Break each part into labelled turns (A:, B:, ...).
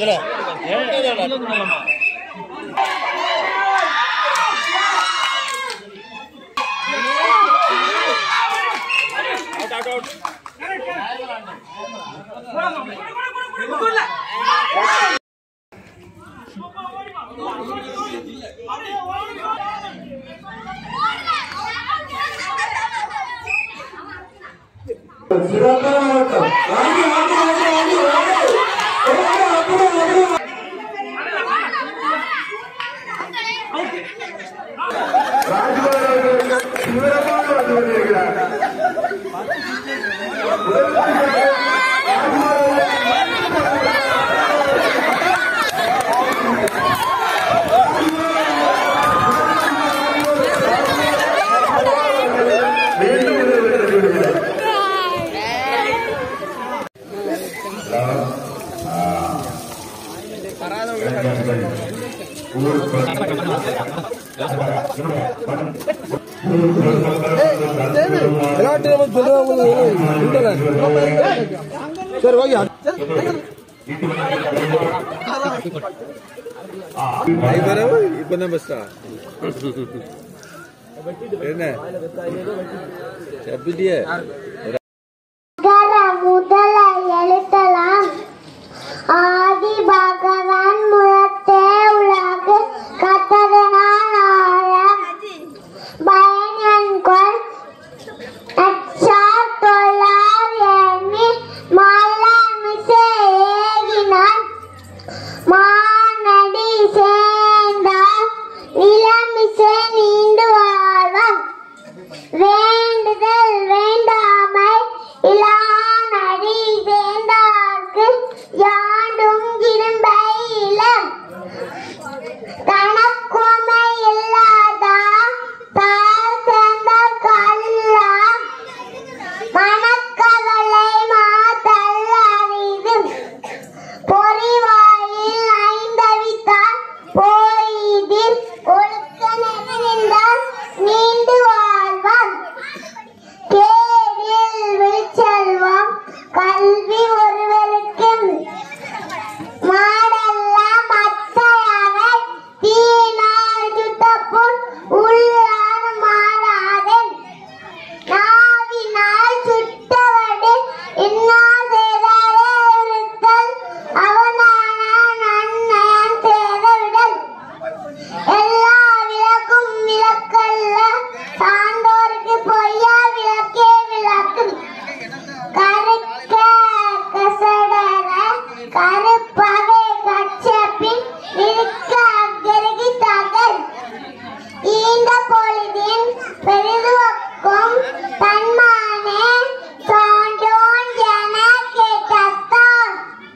A: சிறப்பான ஆட்டம் வாங்க, வாங்க, வாங்க, வாங்க, வாங்க. வாங்க, அப்படியே, அப்படியே. ராஜ்குமார் அவர்கள் தீவிரமாக வந்து கொண்டிருக்கிறார் முதல் பரிசாக ராஜ்குமார் அவர்கள் மீண்டும் முதல் வெற்றி பெறுகிறார்
B: சரி ஓகே இப்பதான் பெஸ்டா என்ன எப்படியே
C: அகர முதல எழுத்தலாம் ஆதி பகவான் முழத்தே உலகு கத்ததனால் ஆழம் பயனன்கொள் அச்சார் தொழார் எண்ணி மல்லமிசை ஏகினான் மானடி சேர்ந்தால் நிலமிசை நீண்டு வாழ்வான் வேண்டுதல் வேண்டாமை இலானடி சேர்ந்தார்க்கு யாண்டும் இரும்பை இளம் கணக்குமை இல்லாதா தாழ் சேர்ந்த கல்லாம் மனக்கவலை மாதல் அரிது பொறிவாயில் ஐந்தவித்தான் போயிதில் ஒழுக்க நின்றால் நீண்டு வாழ்வான் கேடில் விழிச்செல்வம் கல்வி ஒருவருக்கு மாடெல்லாம் மத்தையவை தீனால் சுட்டப்புண் உள்ளான மாறாதன் நாவினால் சுட்டவடு இன்னாதேதாரே இருத்தல் அவனான நன்னயன் தேதவிடல் எல்லா விளக்கும் விளக்கல்ல சான்றோருக்கு பொய்யா விளக்கே விளக்கும் கருக்க கசடர கருப்பவை கச்சப்பின் இருக்க அக்கருகி தகல் ஈந்த பொழுதின் பெரிதுவக்கும் தன்மானே தோன்றோன் என கேட்டத்தான்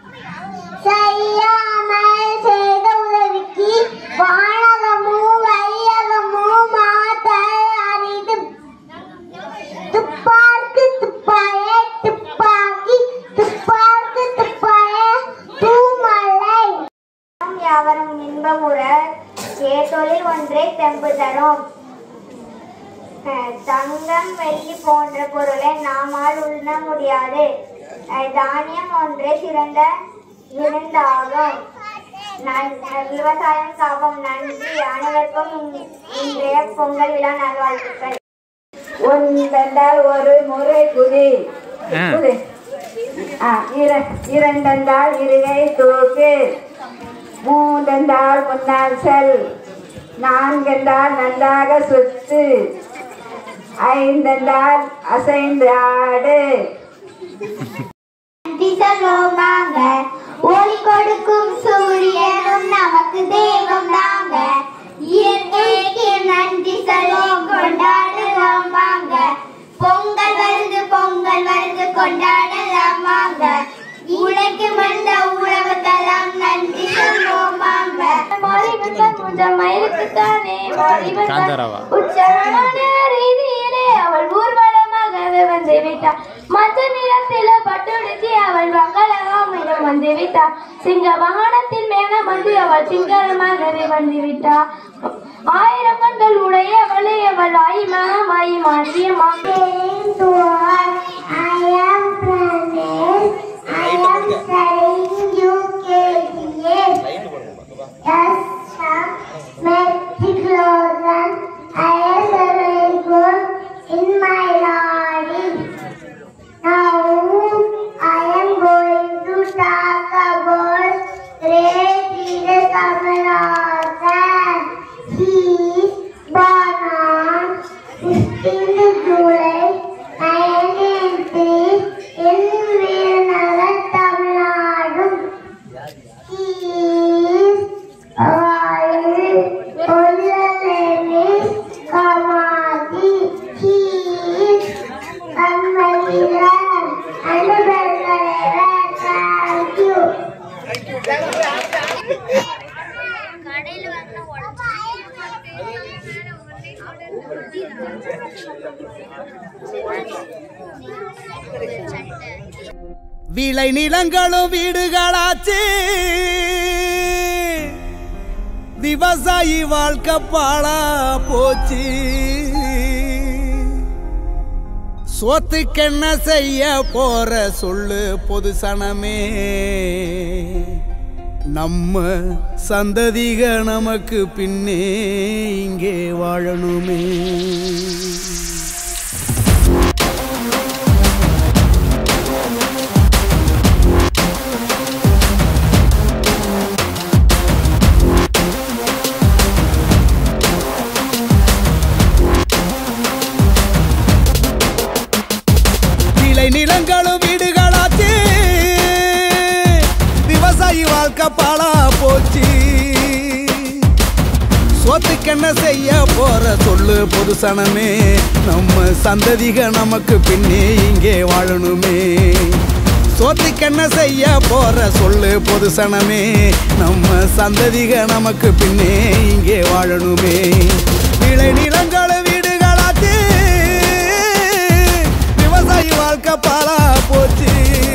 C: செய்யாமல் செய்த உதவிக்கு வானகமும் வையகமும் மாத்தல் அரிது துப்பார்க்கு துப்பாய துப்பாக்கி துப்பார்க்கு துப்பாய தூமலை யாவரும் இன்பமுற ஏதொழில் ஒன்றே தெம்பு தரும் அஹ் தங்கம் வெள்ளி போன்ற பொருளை நாமால் உண்ண முடியாது அஹ் தானியம் ஒன்றே சிறந்த விருந்தாகும் நன்- அஹ் விவசாயம் காப்போம் நன்றி அனைவருக்கும் இன்- இன்றைய பொங்கல் விழா நல்வாழ்த்துக்கள்
D: ஒன்றென்றால் ஒரு முறை குதி குதி. ஆ, இர- இரண்டென்றால் இருகை தூக்கு மூன்றென்றால் முன்னால் செல் நான்கென்றால் நன்றாக சுத்து ஐந்தென்றால் அசைந்து ஆடு
C: திசலோமாங்க ஒளி கொடுக்கும் சூரியனும் நமக்கு தெய்வம் தாங்க இயற்கைக்கு நன்றி சொல்லும் கொண்டாடுவோம் வாங்க பொங்கல் வருது பொங்கல் வருது கொண்டாடலாம் வாங்க உழைக்கும் வந்த உழவுக்கெல்லாம் நன்றி சொல்வோம் வாங்க மாறிவிட்டான் முதல் மயிலுக்குத்தானே மாறிவிட்டான் உற்சாகமான ரீதியிலே அவள் ஊர்வலமாகவே வந்து விட்டாள் மற்ற நிறத்தில பட்டுடுத்தி அவள் மங்களகாமிடம் வந்து விட்டாள் சிங்க வாகனத்தின் மேல வந்து அவள் சிங்களமாகவே வந்து விட்டாள் ஆயிரம் கண்கள் உடைய அவளை அவள் ஆயிமா மாயி மாற்றியமா I am Pranesh. I am studying UKG
E: விளை நிலங்களும் வீடுகளாச்சு விவசாயி வாழ்க்கை பாழா போச்சு சோத்துக்கென்ன செய்ய போற சொல்லு பொது சனமே நம்ம சந்ததிக நமக்கு பின்னே இங்கே வாழணுமே விளை நிலங்களும் வீடுகளாச்சு விவசாயி வாழ்க்கை பாழா போச்சு சோத்துக்கென்ன செய்ய போற சொல்லு பொது சனமே நம்ம சந்ததிக நமக்கு பின்னே இங்கே வாழணுமே சோத்துக்கென்ன செய்ய போற சொல்லு பொது சனமே நம்ம சந்ததிக நமக்கு பின்னே இங்கே வாழணுமே விளை நிலங்கள வீடுகளாச்சு விவசாயி வாழ்க்கை பாலா போச்சு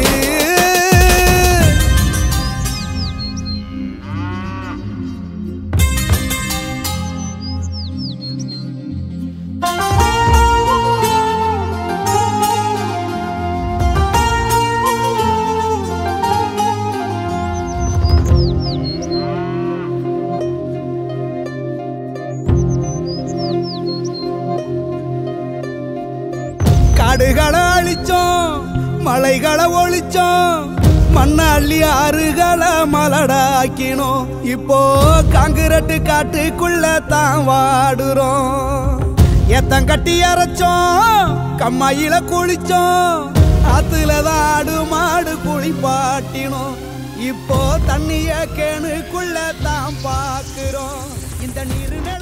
E: காடுகளை அழிச்சோம் மலைகளை ஒழிச்சோம் மண்ணள்ளி ஆறுகளை மலடாக்கினோம் இப்போ காங்கிரட்டு காட்டுக்குள்ள தான் வாடுறோம் எத்தம் கட்டி அரைச்சோம் கம்மாயில குளிச்சோம் ஆத்துல தான் ஆடு மாடு குளிப்பாட்டினோம் இப்போ தண்ணிய கேணுக்குள்ள தான் பாக்குறோம் இந்த நீர் நில